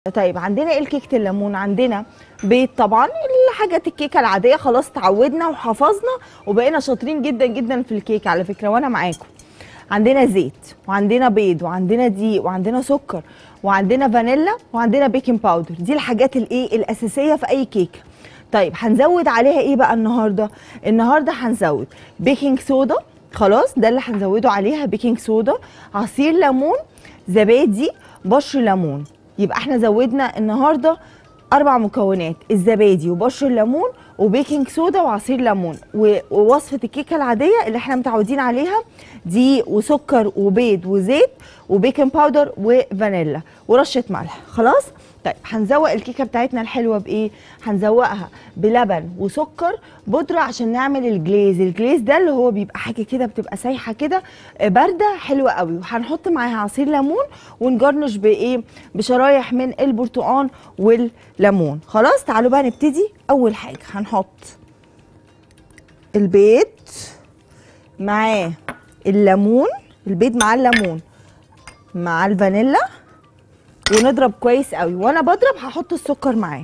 طيب عندنا ايه الكيكه الليمون عندنا بيض طبعا الحاجات الكيكه العاديه خلاص اتعودنا وحفظنا وبقينا شاطرين جدا جدا في الكيكه على فكره وانا معاكم عندنا زيت وعندنا بيض وعندنا دقيق وعندنا سكر وعندنا فانيلا وعندنا بيكنج باودر دي الحاجات الايه الاساسيه في اي كيكه طيب هنزود عليها ايه بقى النهارده النهارده هنزود بيكنج صودا خلاص ده اللي هنزوده عليها بيكنج صودا عصير ليمون زبادي بشر ليمون يبقى احنا زودنا النهارده اربع مكونات الزبادي وبشر الليمون وبيكنج صودا وعصير ليمون و- ووصفه الكيكه العاديه اللي احنا متعودين عليها دي وسكر وبيض وزيت وبيكنج باودر وفانيلا ورشه ملح خلاص طيب هنزوق الكيكه بتاعتنا الحلوه بايه هنزوقها بلبن وسكر بودره عشان نعمل الجليز الجليز ده اللي هو بيبقى حاجه كده بتبقى سايحه كده آه، بارده حلوه قوي وهنحط معاها عصير ليمون ونجرنش بايه بشرايح من البرتقال والليمون خلاص تعالوا بقى نبتدي اول حاجه هنحط البيض معاه الليمون البيض مع الليمون مع الفانيلا ونضرب كويس قوي وانا بضرب هحط السكر معاه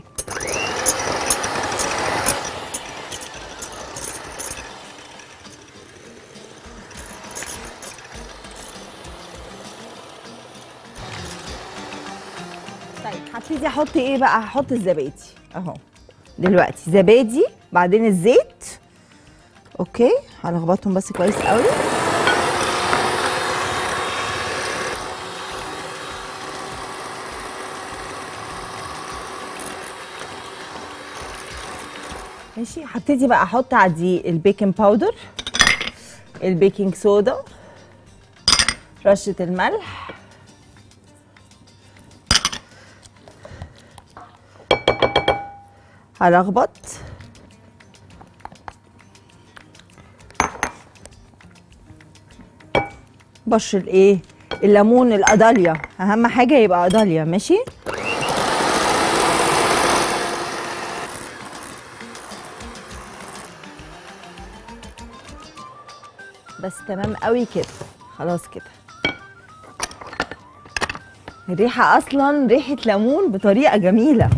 طيب هبتدي احط ايه بقى هحط الزبادي اهو دلوقتي زبادي بعدين الزيت اوكي هلخبطهم بس كويس قوي ماشي هبتدي بقى احط عادي البيكنج باودر البيكنج صودا رشه الملح هلخبط بشر الايه الليمون الاداليا اهم حاجه يبقى اداليا ماشي بس تمام قوي كده خلاص كده الريحه اصلا ريحه ليمون بطريقه جميله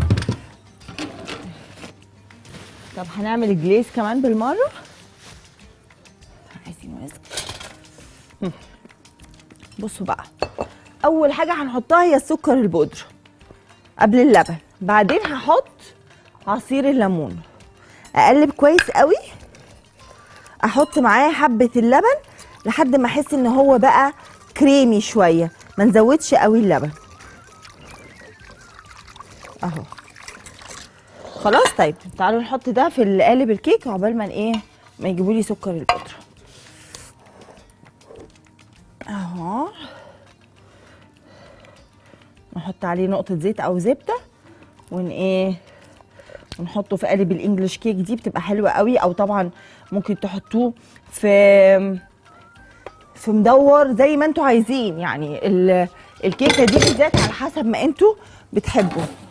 طب هنعمل الجليز كمان بالمره عايزين وزن مم. بصوا بقى اول حاجه هنحطها هي السكر البودره قبل اللبن بعدين هحط عصير الليمون اقلب كويس قوي احط معاه حبه اللبن لحد ما احس ان هو بقى كريمي شويه ما نزودش قوي اللبن اهو خلاص طيب تعالوا نحط ده في قالب الكيك عقبال ما ايه ما يجيبوا لي سكر البودره اهو نحط عليه نقطه زيت او زبده ون ايه ونحطه في قالب الانجليش كيك دي بتبقى حلوه قوي او طبعا ممكن تحطوه في في مدور زي ما انتوا عايزين يعني ال- الكيكه دي بالذات على حسب ما انتوا بتحبوا